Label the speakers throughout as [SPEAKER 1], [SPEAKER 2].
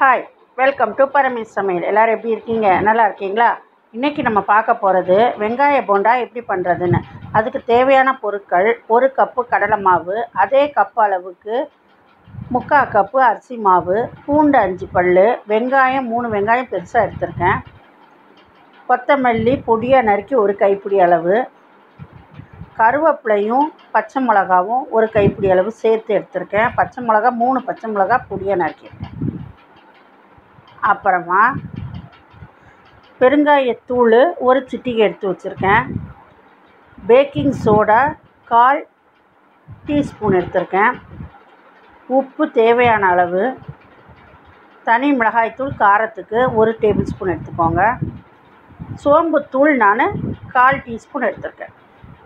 [SPEAKER 1] hi welcome to Paramesh சமையல் எல்லோரும் எப்படி இருக்கீங்க நல்லா இருக்கீங்களா இன்றைக்கி நம்ம பார்க்க போகிறது வெங்காய போண்டா எப்படி பண்ணுறதுன்னு அதுக்கு தேவையான பொருட்கள் ஒரு கப்பு கடலை மாவு அதே கப் அளவுக்கு முக்கால் கப்பு அரிசி மாவு பூண்டு அஞ்சு பல் வெங்காயம் மூணு வெங்காயம் பெருசாக எடுத்திருக்கேன் கொத்தமல்லி பொடியாக நறுக்கி ஒரு கைப்பிடி அளவு கருவேப்பிலையும் பச்சை மிளகாவும் ஒரு கைப்பிடி அளவு சேர்த்து எடுத்திருக்கேன் பச்சை மிளகா மூணு பச்சை மிளகா பொடியாக நறுக்கியிருக்கேன் அப்புறமா பெருங்காயத்தூள் ஒரு சிட்டிகை எடுத்து வச்சுருக்கேன் பேக்கிங் சோடா கால் டீஸ்பூன் எடுத்திருக்கேன் உப்பு தேவையான அளவு தனி மிளகாய்த்தூள் காரத்துக்கு ஒரு டேபிள் ஸ்பூன் எடுத்துக்கோங்க சோம்புத்தூள் நான் கால் டீஸ்பூன் எடுத்திருக்கேன்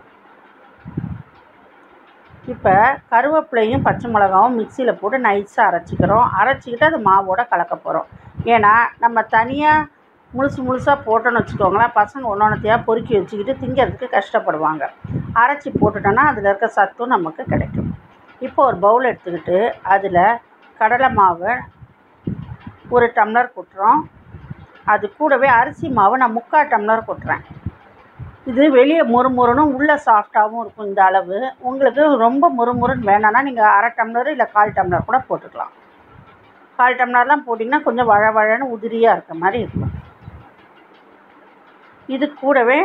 [SPEAKER 1] இப்போ கருவேப்பிலையும் பச்சை மிளகாவும் மிக்சியில் போட்டு நைஸாக அரைச்சிக்கிறோம் அரைச்சிக்கிட்டு அது மாவோட கலக்க போகிறோம் ஏன்னா நம்ம தனியாக முழுசு முழுசாக போட்டோன்னு வச்சுக்கோங்களேன் பசங்க ஒன்று ஒன்றத்தையாக பொறுக்கி வச்சுக்கிட்டு திங்கிறதுக்கு கஷ்டப்படுவாங்க அரைச்சி போட்டுட்டோன்னா அதில் இருக்க சத்தும் நமக்கு கிடைக்கும் இப்போ ஒரு பவுல் எடுத்துக்கிட்டு அதில் கடலை மாவை ஒரு டம்ளர் கொட்டுறோம் அது கூடவே அரிசி மாவை நான் முக்கால் டம்ளர் கொட்டுறேன் இது வெளியே முறுமுறுனும் உள்ளே சாஃப்டாகவும் இருக்கும் இந்த அளவு உங்களுக்கு ரொம்ப முறுமுறுன்னு வேணான்னா நீங்கள் அரை டம்ளர் இல்லை கால் டம்ளர் கூட போட்டுக்கலாம் கால் டம்ளர்லாம் போட்டிங்கன்னா கொஞ்சம் வழ வழன்னு உதிரியாக இருக்க மாதிரி இருக்கும் இது கூடவே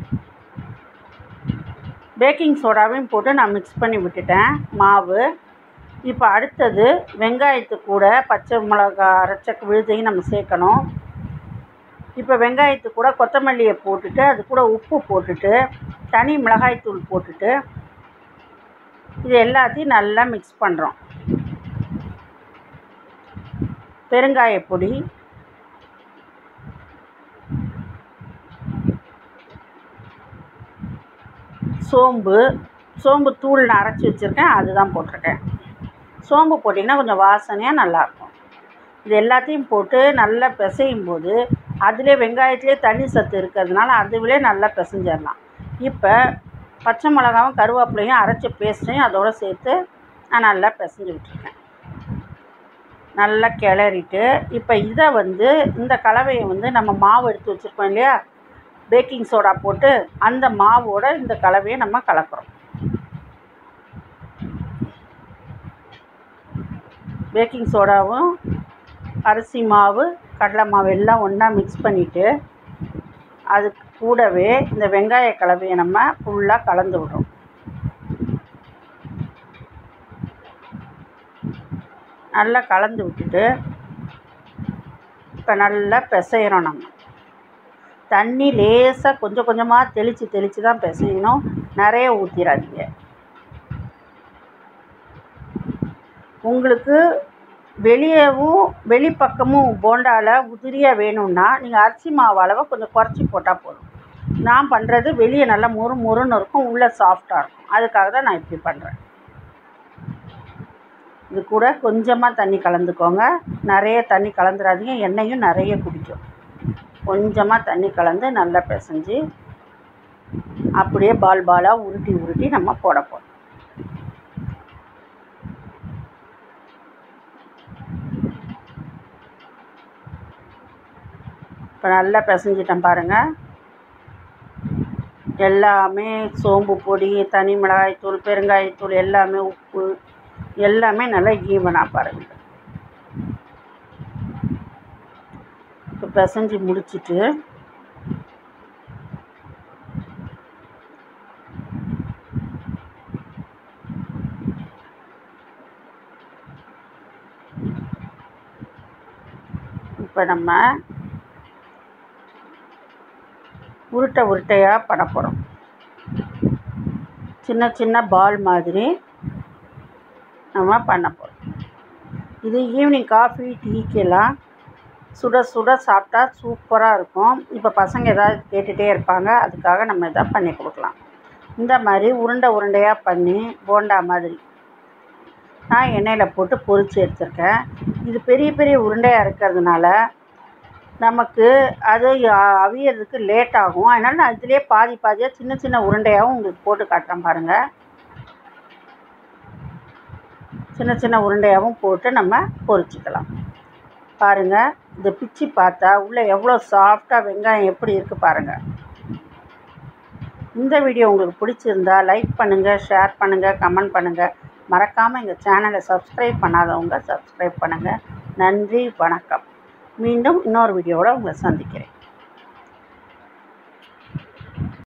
[SPEAKER 1] பேக்கிங் சோடாவையும் போட்டு நான் மிக்ஸ் பண்ணி விட்டுட்டேன் மாவு இப்போ அடுத்தது வெங்காயத்து கூட பச்சை மிளகா அரைச்ச விழுதையும் நம்ம சேர்க்கணும் இப்போ வெங்காயத்து கூட கொத்தமல்லியை போட்டுட்டு அது கூட உப்பு போட்டுட்டு தனி மிளகாய்த்தூள் போட்டுட்டு இது எல்லாத்தையும் நல்லா மிக்ஸ் பண்ணுறோம் பெருங்காய பொடி சோம்பு சோம்பு தூள் நான் அரைச்சி வச்சுருக்கேன் அதுதான் போட்டிருக்கேன் சோம்பு போட்டிங்கன்னா கொஞ்சம் வாசனையாக நல்லாயிருக்கும் இது எல்லாத்தையும் போட்டு நல்லா பிசையும் போது அதிலே வெங்காயத்திலே தண்ணி சத்து இருக்கிறதுனால அதுவிலே நல்லா பிசைஞ்சிடலாம் இப்போ பச்சை மிளகாவும் கருவேப்பிலையும் அரைச்ச பேஸ்ட்டையும் அதோடு சேர்த்து நான் நல்லா பிசைஞ்சு விட்டுருக்கேன் நல்லா கிளறிட்டு இப்போ இதை வந்து இந்த கலவையை வந்து நம்ம மாவு எடுத்து வச்சுருக்கோம் இல்லையா பேக்கிங் சோடா போட்டு அந்த மாவோட இந்த கலவையை நம்ம கலக்கிறோம் பேக்கிங் சோடாவும் அரிசி மாவு கடலை மாவு எல்லாம் ஒன்றா மிக்ஸ் பண்ணிவிட்டு அதுக்கு கூடவே இந்த வெங்காய கலவையை நம்ம ஃபுல்லாக கலந்து விடுறோம் நல்லா கலந்து விட்டுட்டு இப்போ நல்லா பிசைகிறோம் நம்ம தண்ணி லேசாக கொஞ்சம் கொஞ்சமாக தெளித்து தெளித்து தான் பிசையணும் நிறைய ஊற்றிடாதீங்க உங்களுக்கு வெளியவும் வெளிப்பக்கமும் போண்டாவில் உதிரியாக வேணும்னா நீங்கள் அரிசி மாவு அளவை கொஞ்சம் குறைச்சி போட்டால் போதும் நான் பண்ணுறது வெளியே நல்லா முறு முறுன்னு இருக்கும் உள்ளே சாஃப்டாக இருக்கும் அதுக்காக தான் நான் இப்படி பண்ணுறேன் இது கூட கொஞ்சமாக தண்ணி கலந்துக்கோங்க நிறைய தண்ணி கலந்துடாதீங்க எண்ணெயும் நிறைய குடிக்கும் கொஞ்சமாக தண்ணி கலந்து நல்லா பிசைஞ்சு அப்படியே பால் பாலாக உருட்டி உருட்டி நம்ம போட போகிறோம் இப்போ நல்லா பிசைஞ்சிட்டேன் பாருங்கள் எல்லாமே சோம்பு பொடி தனி மிளகாய்த்தூள் பெருங்காயத்தூள் எல்லாமே உப்பு எல்லாமே நல்லா ஈவனாக பாருங்கள் இப்போ பிசைஞ்சு முடிச்சுட்டு இப்போ நம்ம உருட்டை உருட்டையாக பண்ண போகிறோம் சின்ன சின்ன பால் மாதிரி நம்ம பண்ண போகிறோம் இது ஈவினிங் காஃபி டீக்கெல்லாம் சுட சுட சாப்பிட்டா சூப்பராக இருக்கும் இப்போ பசங்க ஏதாவது கேட்டுகிட்டே இருப்பாங்க அதுக்காக நம்ம இதை பண்ணி கொடுக்கலாம் இந்த மாதிரி உருண்டை உருண்டையாக பண்ணி போண்டா மாதிரி நான் எண்ணெயில் போட்டு பொரித்து எடுத்திருக்கேன் இது பெரிய பெரிய உருண்டையாக இருக்கிறதுனால நமக்கு அது அவியறதுக்கு லேட் ஆகும் அதனால் நான் இதிலே பாதி பாதியாக சின்ன சின்ன உருண்டையாகவும் உங்களுக்கு போட்டு காட்டுறேன் பாருங்கள் சின்ன சின்ன உருண்டையாகவும் போட்டு நம்ம பொரிச்சிக்கலாம் பாருங்கள் இதை பிச்சு பார்த்தா உள்ளே எவ்வளோ சாஃப்டாக வெங்காயம் எப்படி இருக்குது பாருங்கள் இந்த வீடியோ உங்களுக்கு பிடிச்சிருந்தா லைக் பண்ணுங்கள் ஷேர் பண்ணுங்கள் கமெண்ட் பண்ணுங்கள் மறக்காமல் எங்கள் சேனலை சப்ஸ்கிரைப் பண்ணாதவங்க சப்ஸ்கிரைப் பண்ணுங்கள் நன்றி வணக்கம் மீண்டும் இன்னொரு வீடியோவோட உங்களை சந்திக்கிறேன்